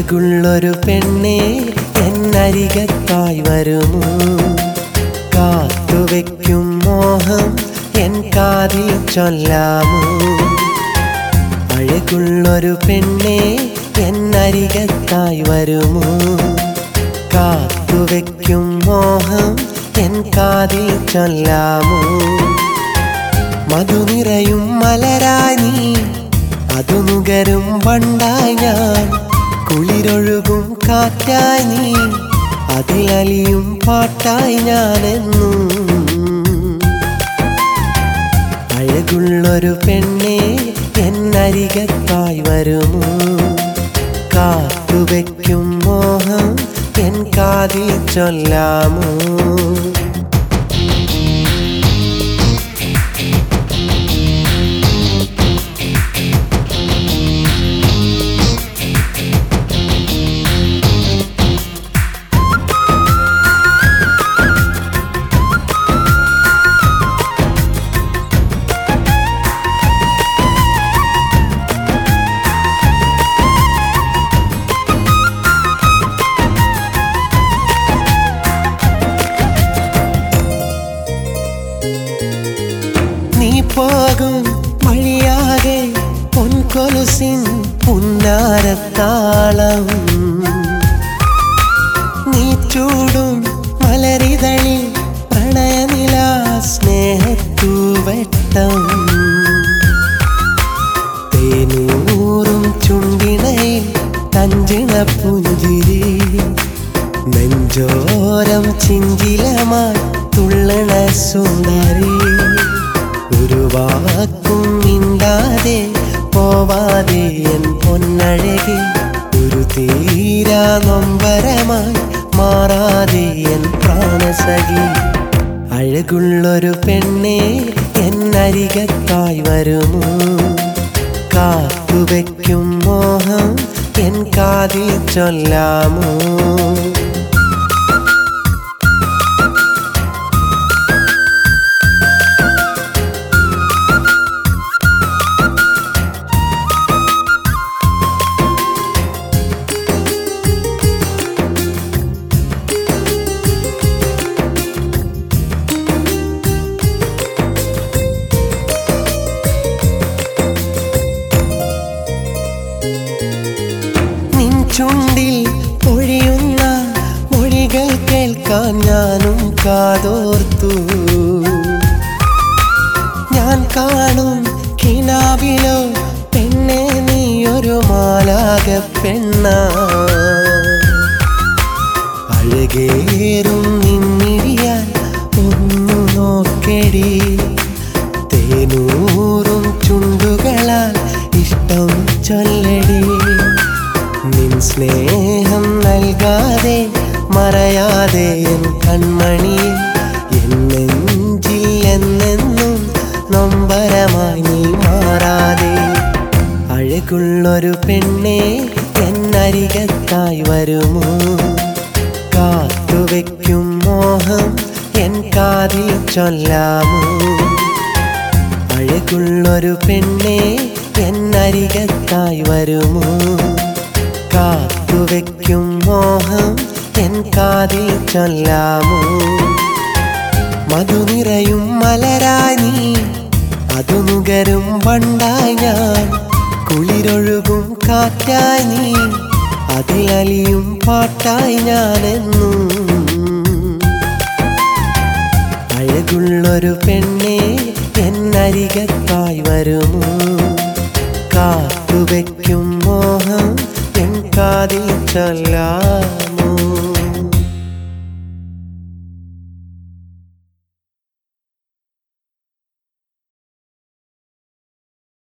അഴകുള്ളൊരു പെണ്ണെ എന്നരികത്തായി വരുമോ കാത്തുവെക്കും മോഹം എൻ കാതിൽ ചൊല്ലാമോ അഴകുള്ളൊരു പെണ്ണെ എന്നരികത്തായി വരുമോ കാത്തുവെക്കും മോഹം എൻ കാതിൽ ചൊല്ലാമോ മധുനിറയും മലരായി നീ അതു നുകരും വണ്ടായി ഞാൻ കുളിരൊഴുകും കാറ്റായി നീ അതിലലിയും പാട്ടായി ഞാനെന്നും അഴകുള്ളൊരു പെണ്ണെ എന്നരികത്തായി വരുമോ കാത്തുവെക്കും മോഹം എൻ കാതിൽ ചൊല്ലാമോ നീ പോകും വഴിയാകെ പൊൻകൊലുസിൻ പുന്നാരത്താളം നീ ചൂടും മലരിതളിൽ പ്രണയനില സ്നേഹത്തൂവട്ടം തേനൂറും ചുണ്ടിണയിൽ തഞ്ചിണ പുഞ്ചിരി നെഞ്ചോരം ചിഞ്ചിലമായി തുള്ളണ സുന്ദരി ഒരു വാക്കും മിണ്ടാതെ പോവാതെ എൻ പൊന്നഴകി ഒരു തീരാ നൊമ്പരമായി മാറാതെ എൻ പ്രാണസഖി അഴകുള്ളൊരു പെണ്ണെ എന്നരികത്തായി വരുമോ കാത്തുവെക്കും മോഹം എൻ കാതിൽ ചൊല്ലാമോ നിൻ ചുണ്ടിൽ പൊഴിയുന്ന മൊഴികൾ കേൾക്കാൻ ഞാനും കാതോർത്തു ഞാൻ കാണും കിനാവിലോ പെണ്ണെ നീ ഒരു മാലാക പെണ്ണ അഴകേറും നിന്നിരിയാൻ ഒന്നു നോക്കെടി തേനൂറും ചുണ്ടുകളാൽ ഇഷ്ടം ചൊല്ലടി നിൻ സ്നേഹം നൽകാതെ മറയാതെ എൻ കൺമണി എന്നെഞ്ചിൽ എന്നെന്നും നൊമ്പരമായി നീ മാറാതെ അഴകുള്ളൊരു പെണ്ണെ എന്നരികത്തായി വരുമോ കാത്തുവെക്കും മോഹം എൻ കാതിൽ ചൊല്ലാമോ അഴകുള്ളൊരു പെണ്ണെ എന്നരികത്തായി വരുമോ കാത്തുവെക്കും മോഹം എൻ കാതിൽ ചൊല്ലാമോ മധുനിറയും മലരായി നീ അതു നുകരും വണ്ടായി ഞാൻ കുളിരൊഴുകും കാറ്റായി നീ അതിലലിയും പാട്ടായി ഞാനെന്നും അഴകുള്ളൊരു പെണ്ണെ എന്നരികത്തായി വരുമോ കാത്തുവെക്കും മോഹം എൻ കാതിൽ ചൊല്ലാം